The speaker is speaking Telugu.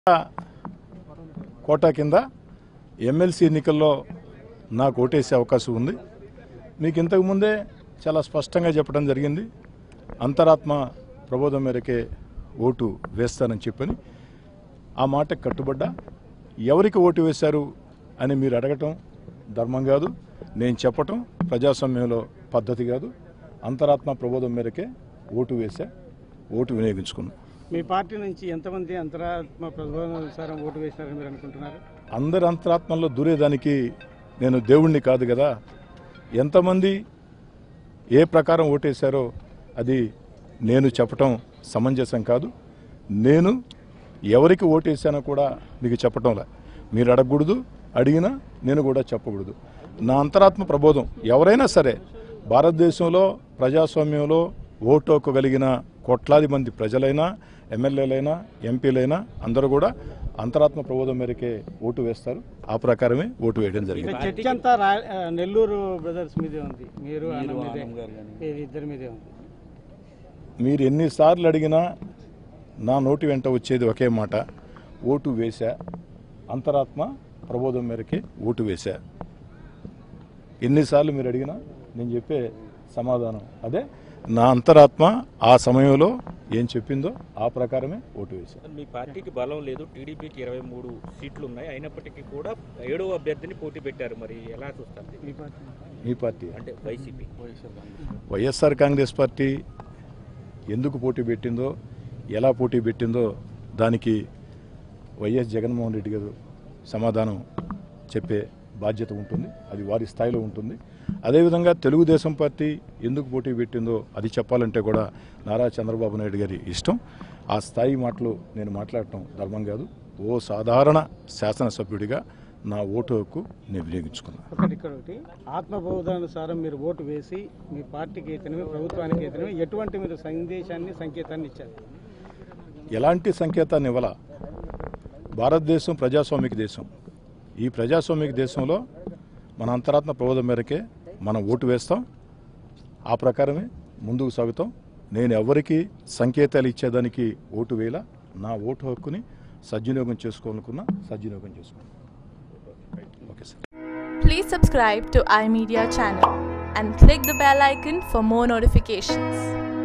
కోటా కింద ఎమ్మెల్సీ ఎన్నికల్లో నాకు ఓటేసే అవకాశం ఉంది మీకు ఇంతకు ముందే చాలా స్పష్టంగా చెప్పడం జరిగింది అంతరాత్మ ప్రబోధం మేరకే ఓటు వేస్తానని చెప్పని ఆ మాటకు కట్టుబడ్డా ఎవరికి ఓటు వేశారు అని మీరు అడగటం ధర్మం కాదు నేను చెప్పటం ప్రజాస్వామ్యంలో పద్ధతి కాదు అంతరాత్మ ప్రబోధం మేరకే ఓటు వేశా ఓటు వినియోగించుకున్నాను మీ పార్టీ నుంచి ఎంతమంది అంతరాత్మ ప్రబోధానుసారం ఓటు వేసినారని మీరు అనుకుంటున్నారు అందరి అంతరాత్మల్లో దూరేదానికి నేను దేవుణ్ణి కాదు కదా ఎంతమంది ఏ ప్రకారం ఓటేశారో అది నేను చెప్పటం సమంజసం కాదు నేను ఎవరికి ఓటేశానో కూడా మీకు చెప్పటంలే మీరు అడగకూడదు అడిగినా నేను కూడా చెప్పకూడదు నా అంతరాత్మ ప్రబోధం ఎవరైనా సరే భారతదేశంలో ప్రజాస్వామ్యంలో ఓటు హక్కు కలిగిన కోట్లాది మంది ప్రజలైనా ఎమ్మెల్యేలైనా ఎంపీలైనా అందరూ కూడా అంతరాత్మ ప్రబోధం మేరకే ఓటు వేస్తారు ఆ ప్రకారమే ఓటు వేయడం జరిగింది ఇక్కడ చర్చ అంతా రా- ఆ, నెల్లూరు బ్రదర్స్ మీదే ఉంది మీరు అన్న మీదే ఈ ఇద్దరి మీదే ఉంది మీరు ఎన్నిసార్లు అడిగినా నా నోటి వెంట వచ్చేది ఒకే మాట ఓటు వేశా అంతరాత్మ ప్రబోధం మేరకే ఓటు వేశా ఎన్నిసార్లు మీరు అడిగినా నేను చెప్పే సమాధానం అదే నా అంతరాత్మ ఆ సమయంలో ఏం చెప్పిందో ఆ ప్రకారమే ఓటు వేశా మీ పార్టీకి బలం లేదు టీడీపీకి ఇరవై మూడు సీట్లు ఉన్నాయి అయినప్పటికీ కూడా ఏడవ అభ్యర్థిని పోటీ పెట్టారు మరి ఎలా చూస్తారు మీ పార్టీ మీ పార్టీ అంటే వైసీపీ వైఎస్ఆర్ కాంగ్రెస్ పార్టీ ఎందుకు పోటీ పెట్టిందో ఎలా పోటీ పెట్టిందో దానికి వైఎస్ జగన్మోహన్ రెడ్డి గారు సమాధానం చెప్పే బాధ్యత ఉంటుంది అది వారి స్థాయిలో ఉంటుంది అదేవిధంగా తెలుగుదేశం పార్టీ ఎందుకు పోటీ పెట్టిందో అది చెప్పాలంటే కూడా నారా చంద్రబాబు నాయుడు గారి ఇష్టం ఆ స్థాయి మాటలు నేను మాట్లాడటం ధర్మం కాదు ఓ సాధారణ శాసనసభ్యుడిగా నా ఓటు హక్కు నేను వినియోగించుకున్నాను ఒకటి ఇక్కడ ఒకటి ఆత్మబోధానుసారం మీరు ఓటు వేసి మీ పార్టీకి అయితేనేమి ప్రభుత్వానికి అయితేనేమి ఎటువంటి మీరు సందేశాన్ని సంకేతాన్ని ఇచ్చారు ఎలాంటి సంకేతాన్ని ఇవ్వాల భారతదేశం ప్రజాస్వామిక దేశం ఈ ప్రజాస్వామిక దేశంలో మన అంతరాత్మ ప్రబోధం మేరకే మనం ఓటు వేస్తాం ఆ ప్రకారమే ముందుకు సాగుతాం నేను ఎవరికి సంకేతాలు ఇచ్చేదానికి ఓటు వేయాల నా ఓటు హక్కుని సద్వినియోగం చేసుకోవాలనుకున్నా సద్వినియోగం చేసుకున్నాను okay sir Please subscribe to iMedia channel and click the bell icon for more notifications.